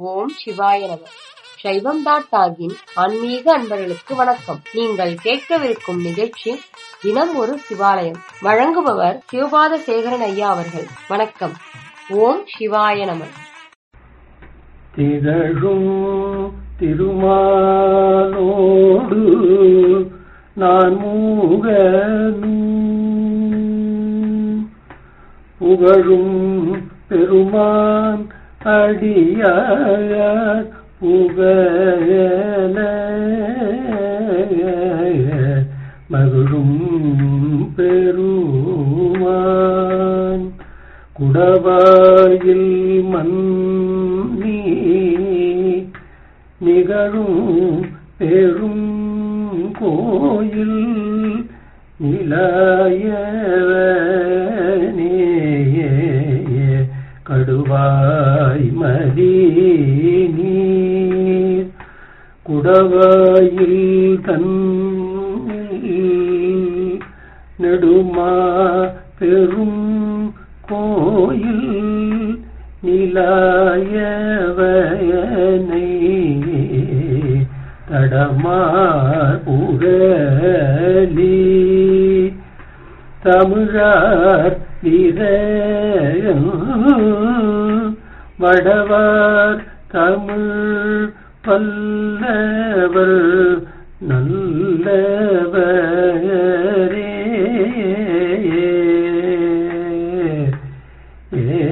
ஓம் சிவாய நம சைவம் டாட் டாகின் ஆன்மீக அன்பர்களுக்கு வணக்கம் நீங்கள் கேட்கவிருக்கும் நிகழ்ச்சி தினம் ஒரு சிவாலயம் வழங்குபவர் சிவபாத சேகரன் ஐயா அவர்கள் வணக்கம் ஓம் சிவாய நம திகழும் திருமாலோடு நான் மூகனும் புகழும் பெருமான் அடியார் புகழ மகிழும் பெருமான் குடவாயில் மன்னி நிகழும் பெரும் கோயில் நிலையவனே கடுவாய் மதி நீர் குடவாயில் தன்னில் நெடுமா பெரும் கோயில் நிலாயவனை தடமார் புகலி தமிழார் வீர வடவார் தமிழ் பல்லவர் நல்லவரே ஏ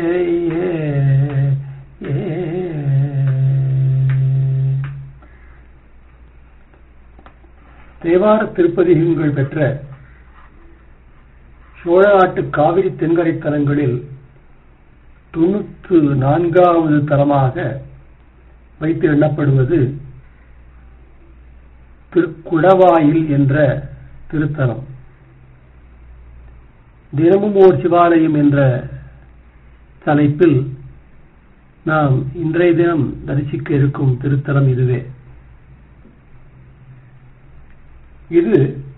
ஏ ஏ தேவார திருப்பதிகங்கள் பெற்ற சோழ நாட்டு காவிரி தென்கரை தலங்களில் தொண்ணூற்று நான்காவது தலமாக வைத்து எண்ணப்படுவது திருக்குடவாயில் என்ற திருத்தலம் தினமும் ஓர் சிவாலயம் என்ற தலைப்பில் நாம் இன்றைய தினம் தரிசிக்க இருக்கும் திருத்தலம் இதுவே இது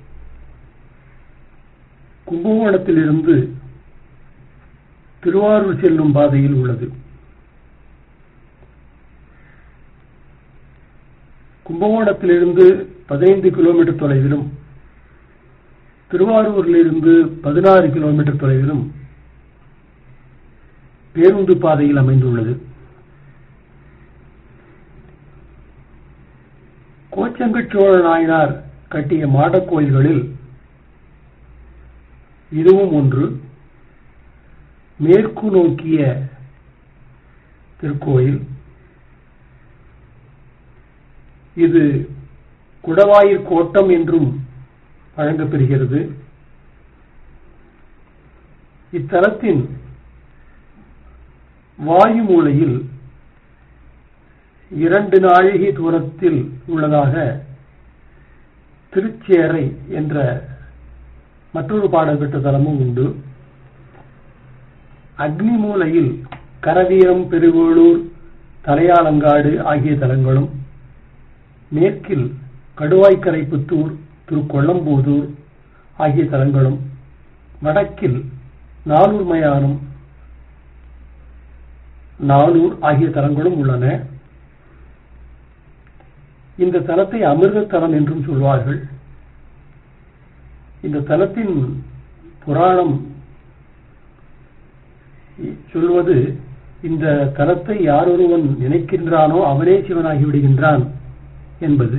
கும்பகோணத்திலிருந்து திருவாரூர் செல்லும் பாதையில் உள்ளது கும்பகோணத்திலிருந்து பதினைந்து கிலோமீட்டர் தொலைவிலும் திருவாரூரிலிருந்து பதினாறு கிலோமீட்டர் தொலைவிலும் பேருந்து பாதையில் அமைந்துள்ளது கோச்சங்கச்சோழ நாயனார் கட்டிய மாடக் கோயில்களில் இதுவும் ஒன்று மேற்கு நோக்கிய திருக்கோயில் இது குடவாயிற் கோட்டம் என்றும் வழங்கப்பெறுகிறது இத்தலத்தின் வாயு மூலையில் இரண்டு நாழிகை தூரத்தில் உள்ளதாக திருச்சேரை என்ற மற்றொரு பாடல் பெற்ற தலமும் உண்டு அக்னி மூலையில் கரவீரம் பெருவேளூர் தலையாலங்காடு ஆகிய தலங்களும் மேற்கில் கடுவாய்க்கரை புத்தூர் திருக்கொள்ளம்பூதூர் ஆகிய தலங்களும் வடக்கில் நானூர் மயானம் நானூர் ஆகிய தலங்களும் உள்ளன இந்த தலத்தை அமிர்த தலம் என்றும் சொல்வார்கள் இந்த தலத்தின் புராணம் சொல்வது இந்த தலத்தை யாரொருவன் நினைக்கின்றானோ அவனே சிவனாகி விடுகின்றான் என்பது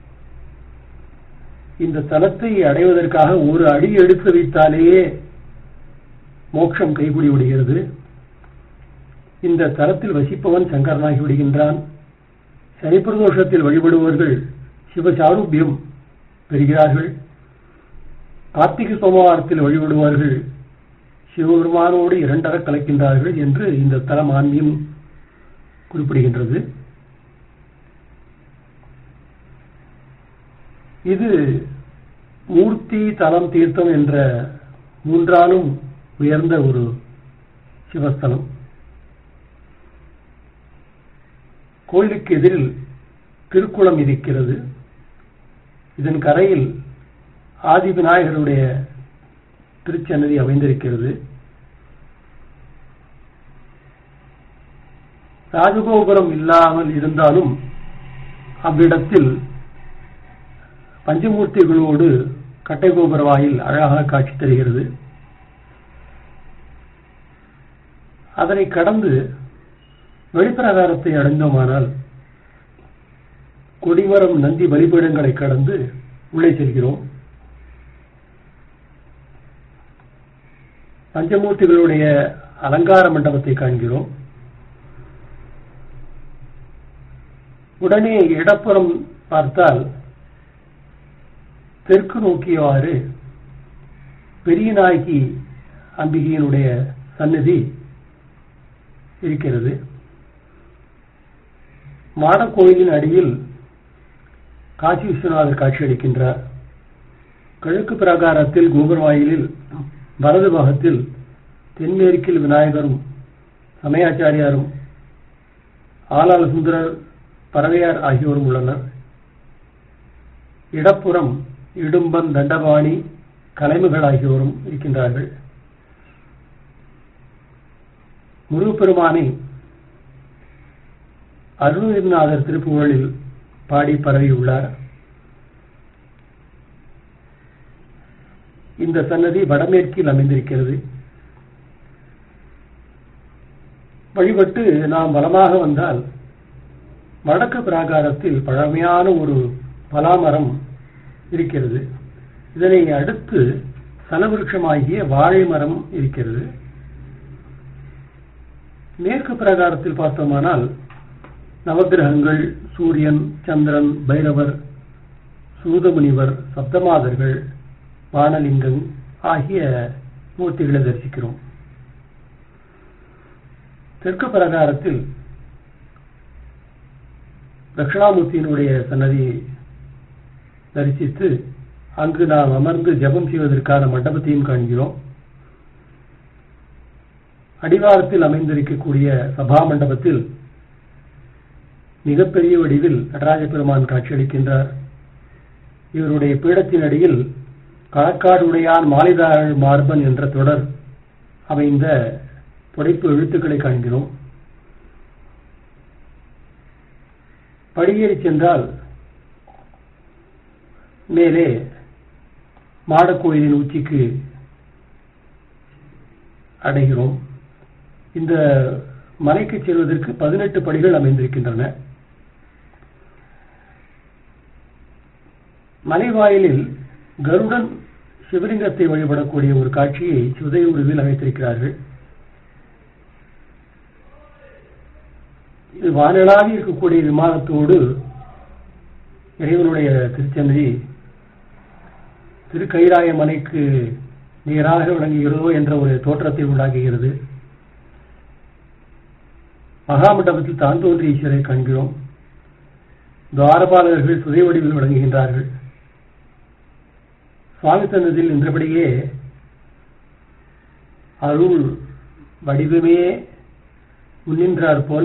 இந்த தலத்தை அடைவதற்காக ஒரு அடி எடுத்து வைத்தாலேயே மோட்சம் கைகூடி விடுகிறது இந்த தலத்தில் வசிப்பவன் சங்கரனாகி விடுகின்றான் சனிப்பிரதோஷத்தில் வழிபடுபவர்கள் சிவசாரூபியம் பெறுகிறார்கள் கார்த்திகை சோமவாரத்தில் வழிபடுவார்கள் சிவபெருமானோடு இரண்டர கலக்கின்றார்கள் என்று இந்த தலம் ஆன்மீகம் குறிப்பிடுகின்றது இது மூர்த்தி தலம் தீர்த்தம் என்ற மூன்றாலும் உயர்ந்த ஒரு சிவஸ்தலம் கோயிலுக்கு எதிரில் திருக்குளம் இருக்கிறது இதன் கரையில் ஆதி விநாயகருடைய திருச்சன்னதி அமைந்திருக்கிறது ராஜகோபுரம் இல்லாமல் இருந்தாலும் அவ்விடத்தில் பஞ்சமூர்த்திகளோடு கட்டை கோபுர வாயில் அழகாக காட்சி தருகிறது அதனை கடந்து வெளிப்பிரகாரத்தை அடைந்தோமானால் கொடிமரம் நந்தி பலிபீடங்களை கடந்து உள்ளே செல்கிறோம் பஞ்சமூர்த்திகளுடைய அலங்கார மண்டபத்தை காண்கிறோம் உடனே இடப்புறம் பார்த்தால் தெற்கு நோக்கியவாறு பெரிய நாயகி அம்பிகையினுடைய சந்நிதி இருக்கிறது மாடக்கோயிலின் அடியில் காசி விஸ்வநாதர் காட்சியளிக்கின்றார் கிழக்கு பிரகாரத்தில் கோபுரவாயிலில் வலது பாகத்தில் தென்மேற்கில் விநாயகரும் சமயாச்சாரியாரும் ஆலால சுந்தரர் பறவையார் ஆகியோரும் உள்ளனர் இடப்புறம் இடும்பன் தண்டபாணி கலைமுகள் ஆகியோரும் இருக்கின்றார்கள் முருகப்பெருமானை அருணகிரிநாதர் திருப்புகழில் பாடி பரவியுள்ளார் இந்த சன்னதி வடமேற்கில் அமைந்திருக்கிறது வழிபட்டு நாம் வலமாக வந்தால் வடக்கு பிராகாரத்தில் பழமையான ஒரு பலாமரம் இருக்கிறது இதனை அடுத்து சலவிருஷமாகிய வாழை மரம் இருக்கிறது மேற்கு பிரகாரத்தில் பார்த்தோமானால் நவகிரகங்கள் சூரியன் சந்திரன் பைரவர் சூதமுனிவர் சப்தமாதர்கள் வானலிங்கம் ஆகிய மூர்த்திகளை தரிசிக்கிறோம் தெற்கு பிரகாரத்தில் தட்சிணாமூர்த்தியினுடைய சன்னதி தரிசித்து அங்கு நாம் அமர்ந்து ஜெபம் செய்வதற்கான மண்டபத்தையும் காண்கிறோம் அடிவாரத்தில் அமைந்திருக்கக்கூடிய சபா மண்டபத்தில் மிகப்பெரிய வடிவில் நடராஜ பெருமான் காட்சியளிக்கின்றார் இவருடைய பீடத்தின் அடியில் களக்காடுடையான் மாலிதாள் மார்பன் என்ற தொடர் அமைந்த புடைப்பு எழுத்துக்களை காண்கிறோம் படியேறி சென்றால் மேலே மாடக்கோயிலின் உச்சிக்கு அடைகிறோம் இந்த மலைக்கு செல்வதற்கு பதினெட்டு படிகள் அமைந்திருக்கின்றன மலைவாயிலில் கருடன் சிவலிங்கத்தை வழிபடக்கூடிய ஒரு காட்சியை சுதையுருவில் அமைத்திருக்கிறார்கள் இது வானிலாவி இருக்கக்கூடிய விமானத்தோடு இறைவனுடைய திருச்சந்தி திருக்கைலாய மலைக்கு நேராக விளங்குகிறதோ என்ற ஒரு தோற்றத்தை உண்டாக்குகிறது மகாமண்டபத்தில் தான் தோன்றி ஈஸ்வரை காண்கிறோம் துவாரபாலகர்கள் சுதை வடிவில் விளங்குகின்றார்கள் சுவாமி தந்தத்தில் நின்றபடியே அருள் வடிவமே முன்னின்றார் போல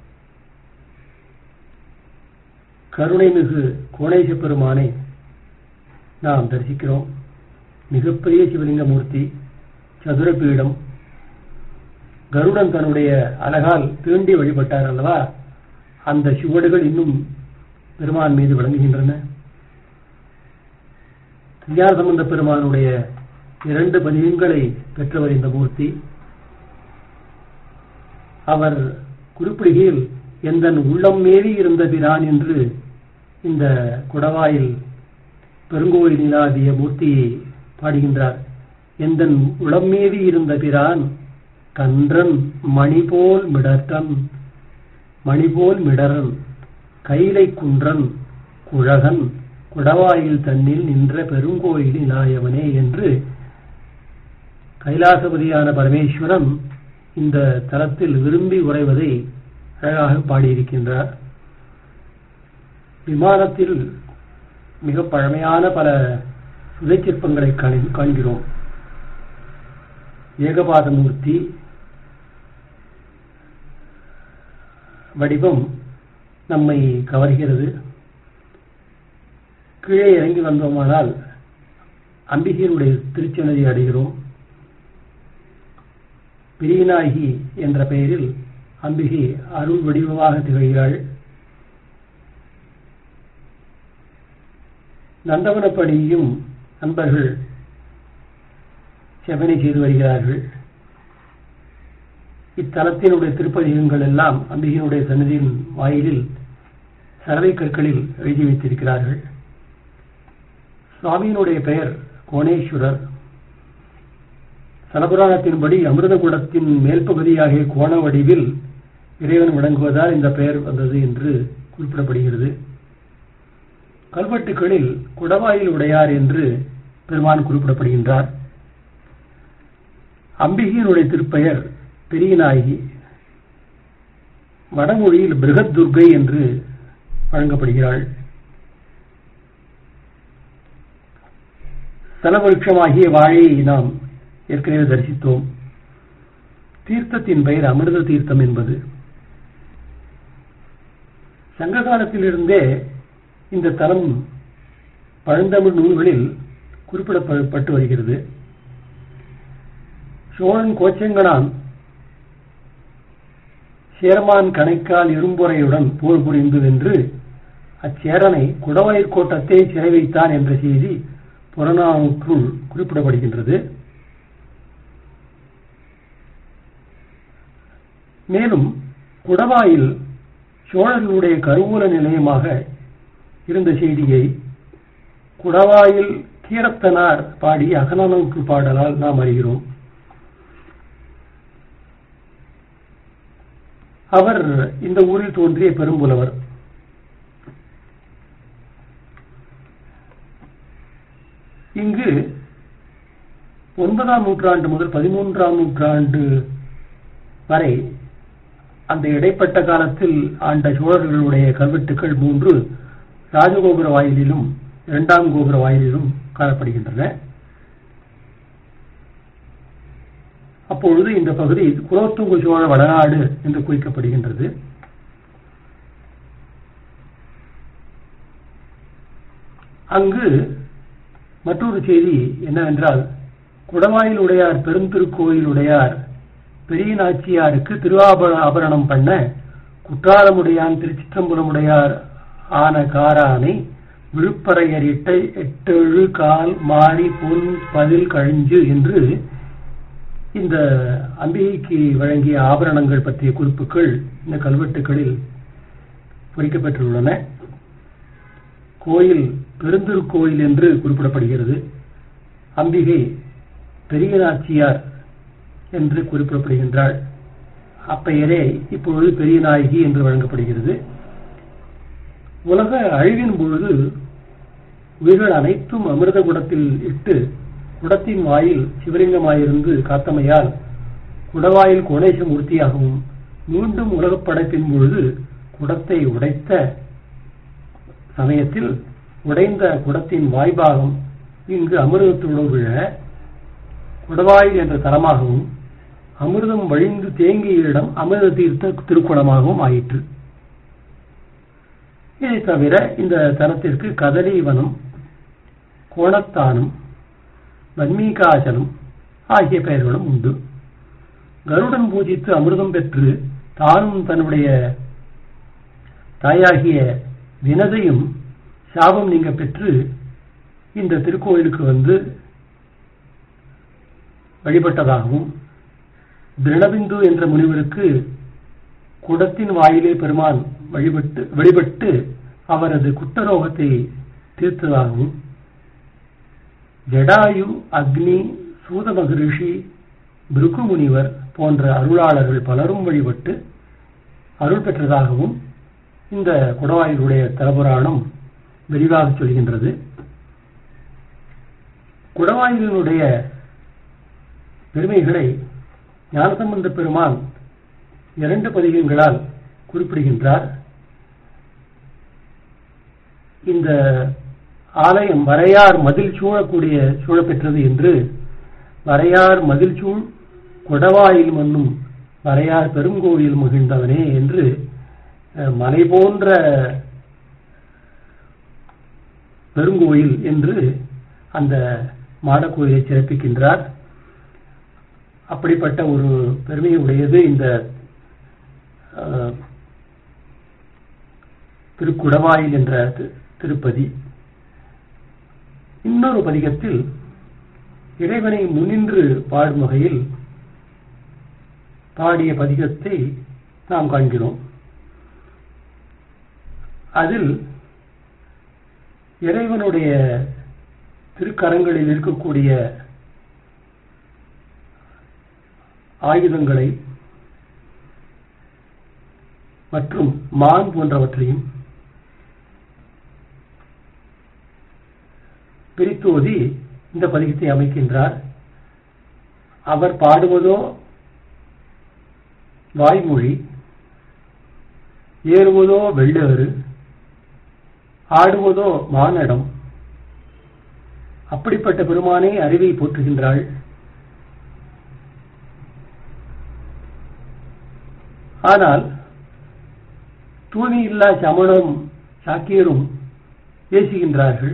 கருணை மிகு கோணேச பெருமானை நாம் தரிசிக்கிறோம் மிகப்பெரிய சிவலிங்க மூர்த்தி சதுரபீடம் கருடன் தன்னுடைய அழகால் தீண்டி வழிபட்டார் அல்லவா அந்த சுவடுகள் இன்னும் பெருமான் மீது விளங்குகின்றன தியார சம்பந்த பெருமானுடைய இரண்டு பதிகங்களை பெற்றவர் இந்த மூர்த்தி அவர் குறிப்பிடுகையில் எந்தன் உள்ளம் மேறி இருந்த பிரான் என்று இந்த குடவாயில் பெருங்கோயில் நிலாதிய மூர்த்தியை பாடுகின்றார் எந்தன் உளம் மீறி இருந்த பிரான் கன்றன் மணிபோல் மிடற்றன் மணிபோல் மிடரன் கைலை குன்றன் குழகன் குடவாயில் தன்னில் நின்ற பெருங்கோயில் இலாயவனே என்று கைலாசபதியான பரமேஸ்வரன் இந்த தலத்தில் விரும்பி உறைவதை அழகாக பாடியிருக்கின்றார் விமானத்தில் மிக பழமையான பல சுதைச்சிற்பங்களை காண்கிறோம் ஏகபாதமூர்த்தி வடிவம் நம்மை கவர்கிறது கீழே இறங்கி வந்தோமானால் அம்பிகையினுடைய திருச்செனதை அடைகிறோம் பிரியநாயகி என்ற பெயரில் அம்பிகை அருள் வடிவமாக திகழ்கிறாள் நந்தவனப்படியும் நண்பர்கள் செவனை செய்து வருகிறார்கள் இத்தலத்தினுடைய திருப்பதிகங்கள் எல்லாம் அம்பிகையினுடைய சன்னதியின் வாயிலில் சரவை கற்களில் எழுதி வைத்திருக்கிறார்கள் சுவாமியினுடைய பெயர் கோணேஸ்வரர் சலபுராணத்தின்படி அமிர்தகுடத்தின் மேல் பகுதியாகிய கோண வடிவில் இறைவன் விளங்குவதால் இந்த பெயர் வந்தது என்று குறிப்பிடப்படுகிறது கல்வெட்டுகளில் குடவாயில் உடையார் என்று பெருமான் குறிப்பிடப்படுகின்றார் அம்பிகையினுடைய திருப்பெயர் பெரியநாயகி வடமொழியில் பிருகத் துர்கை என்று வழங்கப்படுகிறாள் தலவிருட்சமாகிய வாழையை நாம் ஏற்கனவே தரிசித்தோம் தீர்த்தத்தின் பெயர் அமிர்த தீர்த்தம் என்பது சங்க காலத்திலிருந்தே இந்த தலம் பழந்தமிழ் நூல்களில் குறிப்பிடப்பட்டு வருகிறது சோழன் கோச்செங்கனான் சேரமான் கணைக்கால் இரும்புறையுடன் போர் புரிந்து வென்று அச்சேரனை குடவாயிற் கோட்டத்தை சிறை வைத்தான் என்ற செய்தி புறநானூற்றுள் குறிப்பிடப்படுகின்றது மேலும் குடவாயில் சோழர்களுடைய கருவூல நிலையமாக இருந்த செய்தியை குடவாயில் கீரத்தனார் பாடி அகநானூற்று பாடலால் நாம் அறிகிறோம் அவர் இந்த ஊரில் தோன்றிய பெரும்புலவர் இங்கு ஒன்பதாம் நூற்றாண்டு முதல் பதிமூன்றாம் நூற்றாண்டு வரை அந்த இடைப்பட்ட காலத்தில் ஆண்ட சோழர்களுடைய கல்வெட்டுக்கள் மூன்று ராஜகோபுர வாயிலிலும் இரண்டாம் கோபுர வாயிலிலும் காணப்படுகின்றன அப்பொழுது இந்த பகுதி குலோத்துங்க சோழ வடநாடு என்று குறிக்கப்படுகின்றது அங்கு மற்றொரு செய்தி என்னவென்றால் குடவாயில் உடையார் பெருந்திருக்கோயில் உடையார் பெரிய நாச்சியாருக்கு திருவாபர ஆபரணம் பண்ண குற்றாலமுடையான் திருச்சிற்றம்பலமுடையார் ஆன காரானை விழுப்பறையரிட்ட எட்டெழு கால் மாறி பொன் பதில் கழிஞ்சு என்று இந்த அம்பிகைக்கு வழங்கிய ஆபரணங்கள் பற்றிய குறிப்புகள் இந்த கல்வெட்டுகளில் பொறிக்கப்பட்டுள்ளன கோயில் பெருந்திருக்கோயில் என்று குறிப்பிடப்படுகிறது அம்பிகை பெரிய நாச்சியார் என்று குறிப்பிடப்படுகின்றாள் அப்பெயரே இப்பொழுது பெரிய நாயகி என்று வழங்கப்படுகிறது உலக அழிவின் பொழுது உயிர்கள் அனைத்தும் அமிர்த குடத்தில் இட்டு குடத்தின் வாயில் சிவலிங்கமாயிருந்து காத்தமையால் குடவாயில் கோணேச மூர்த்தியாகவும் மீண்டும் உலகப் படைப்பின் பொழுது குடத்தை உடைத்த சமயத்தில் உடைந்த குடத்தின் வாய்பாகம் இங்கு அமிர்தத்துடன் விழ குடவாயில் என்ற தலமாகவும் அமிர்தம் வழிந்து தேங்கிய இடம் அமிர்த தீர்த்த திருக்குளமாகவும் ஆயிற்று இதை தவிர இந்த தலத்திற்கு கதலீவனம் கோணத்தானம் வன்மீகாசலம் ஆகிய பெயர்களும் உண்டு கருடன் பூஜித்து அமிர்தம் பெற்று தானும் தன்னுடைய தாயாகிய வினதையும் சாபம் நீங்க பெற்று இந்த திருக்கோயிலுக்கு வந்து வழிபட்டதாகவும் திருணபிந்து என்ற முனிவருக்கு குடத்தின் வாயிலே பெருமான் வழிபட்டு வழிபட்டு அவரது குட்டரோகத்தை தீர்த்ததாகவும் ஜடாயு அக்னி சூத மகரிஷி பிருகு முனிவர் போன்ற அருளாளர்கள் பலரும் வழிபட்டு அருள் பெற்றதாகவும் இந்த குடவாயிலுடைய தலபுராணம் விரிவாக சொல்கின்றது குடவாயிலினுடைய பெருமைகளை ஞானசம்பந்த பெருமான் இரண்டு பதிகங்களால் குறிப்பிடுகின்றார் இந்த ஆலயம் வரையார் மதில் சூழக்கூடிய சூழப்பெற்றது என்று வரையார் மதில் சூழ் கொடவாயில் மண்ணும் வரையார் பெருங்கோயில் மகிழ்ந்தவனே என்று மலை போன்ற பெருங்கோயில் என்று அந்த மாடக்கோயிலை சிறப்பிக்கின்றார் அப்படிப்பட்ட ஒரு பெருமையை உடையது இந்த அஹ், திருக்குடவாயில் என்ற தி- திருப்பதி இன்னொரு பதிகத்தில் இறைவனை முன்னின்று பாடும் வகையில் பாடிய பதிகத்தை நாம் காண்கிறோம் அதில் இறைவனுடைய திருக்கரங்களில் இருக்கக்கூடிய ஆயுதங்களை மற்றும் மான் போன்றவற்றையும் பிரித்தோதி இந்த பதிகத்தை அமைக்கின்றார் அவர் பாடுவதோ வாய்மொழி ஏறுவதோ வெள்ளேறு ஆடுவதோ மானடம் அப்படிப்பட்ட பெருமானே அறிவை போற்றுகின்றாள் ஆனால் தூய்மை இல்லா சமணம் சாக்கியரும் பேசுகின்றார்கள்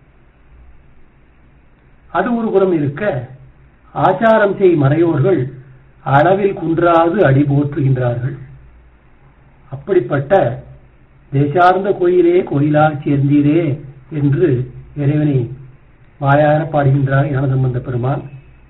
அது ஒரு புறம் இருக்க ஆச்சாரம் செய் மறையோர்கள் அளவில் குன்றாது அடி போற்றுகின்றார்கள் அப்படிப்பட்ட தேசார்ந்த கோயிலே கோயிலாக சேர்ந்தீரே என்று இறைவனை வாயார பாடுகின்றார் ஞானசம்பந்த பெருமான்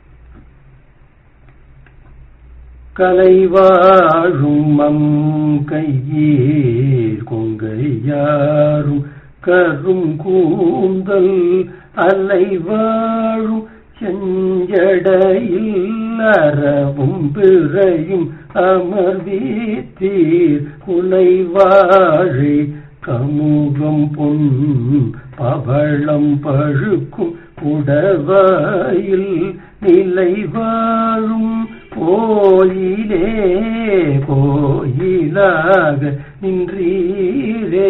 கலைவாழும் மம் கையீர் கொங்கையாரும் கரும் கூந்தல் அலைவாழும் செஞ்சடையில் அறவும் பிறையும் அமர்வீத்தீர் குலைவாழை கமுகம் பொன் பவளம் பழுக்கும் குடவாயில் நிலை வாழும் கோயிலே கோயிலாக நின்றீரே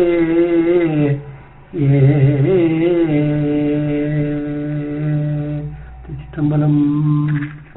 ஏ திருச்சிற்றம்பலம்